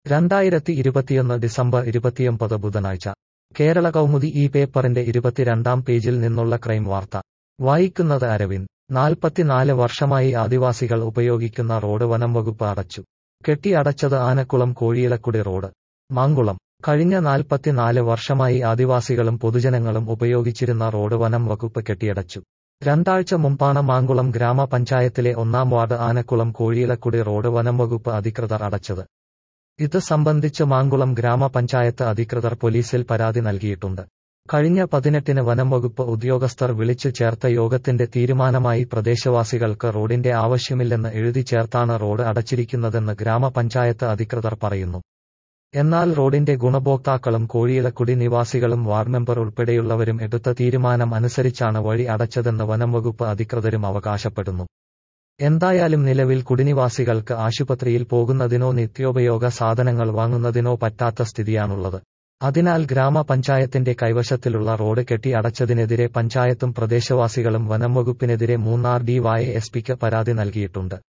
രണ്ടായിരത്തി ഇരുപത്തിയൊന്ന് ഡിസംബർ ഇരുപത്തിയൊമ്പത് ബുധനാഴ്ച കേരള കൗമുദി ഈ പേപ്പറിന്റെ ഇരുപത്തിരണ്ടാം പേജിൽ നിന്നുള്ള ക്രൈം വാർത്ത വായിക്കുന്നത് അരവിന്ദ് നാൽപ്പത്തിനാല് വർഷമായി ആദിവാസികൾ ഉപയോഗിക്കുന്ന റോഡ് വനം വകുപ്പ് അടച്ചു കെട്ടിയടച്ചത് ആനക്കുളം കോഴിയിലക്കുടി റോഡ് മാങ്കുളം കഴിഞ്ഞ നാൽപ്പത്തിനാല് വർഷമായി ആദിവാസികളും പൊതുജനങ്ങളും ഉപയോഗിച്ചിരുന്ന റോഡ് വനം വകുപ്പ് കെട്ടിയടച്ചു രണ്ടാഴ്ച മുമ്പാണ് മാങ്കുളം ഗ്രാമപഞ്ചായത്തിലെ ഒന്നാം വാർഡ് ആനക്കുളം കോഴിയിലക്കുടി റോഡ് വനം വകുപ്പ് അധികൃതർ അടച്ചത് ഇത് സംബന്ധിച്ച് മാങ്കുളം ഗ്രാമപഞ്ചായത്ത് അധികൃതർ പോലീസിൽ പരാതി നൽകിയിട്ടുണ്ട് കഴിഞ്ഞ പതിനെട്ടിന് വനം വകുപ്പ് ഉദ്യോഗസ്ഥർ വിളിച്ചു ചേർത്ത യോഗത്തിന്റെ തീരുമാനമായി പ്രദേശവാസികൾക്ക് റോഡിന്റെ ആവശ്യമില്ലെന്ന് എഴുതി ചേർത്താണ് റോഡ് അടച്ചിരിക്കുന്നതെന്ന് ഗ്രാമപഞ്ചായത്ത് അധികൃതർ പറയുന്നു എന്നാൽ റോഡിന്റെ ഗുണഭോക്താക്കളും കോഴിയിലക്കുടി നിവാസികളും വാർഡ് മെമ്പർ ഉൾപ്പെടെയുള്ളവരും എടുത്ത തീരുമാനം അനുസരിച്ചാണ് വഴി അടച്ചതെന്ന് വനം വകുപ്പ് അധികൃതരും അവകാശപ്പെടുന്നു എന്തായാലും നിലവിൽ കുടിനിവാസികൾക്ക് ആശുപത്രിയിൽ പോകുന്നതിനോ നിത്യോപയോഗ സാധനങ്ങൾ വാങ്ങുന്നതിനോ പറ്റാത്ത സ്ഥിതിയാണുള്ളത് അതിനാൽ ഗ്രാമപഞ്ചായത്തിന്റെ കൈവശത്തിലുള്ള റോഡ് കെട്ടി അടച്ചതിനെതിരെ പഞ്ചായത്തും പ്രദേശവാസികളും വനം വകുപ്പിനെതിരെ മൂന്നാർ ഡി വായ എസ് പിക്ക് പരാതി നൽകിയിട്ടുണ്ട്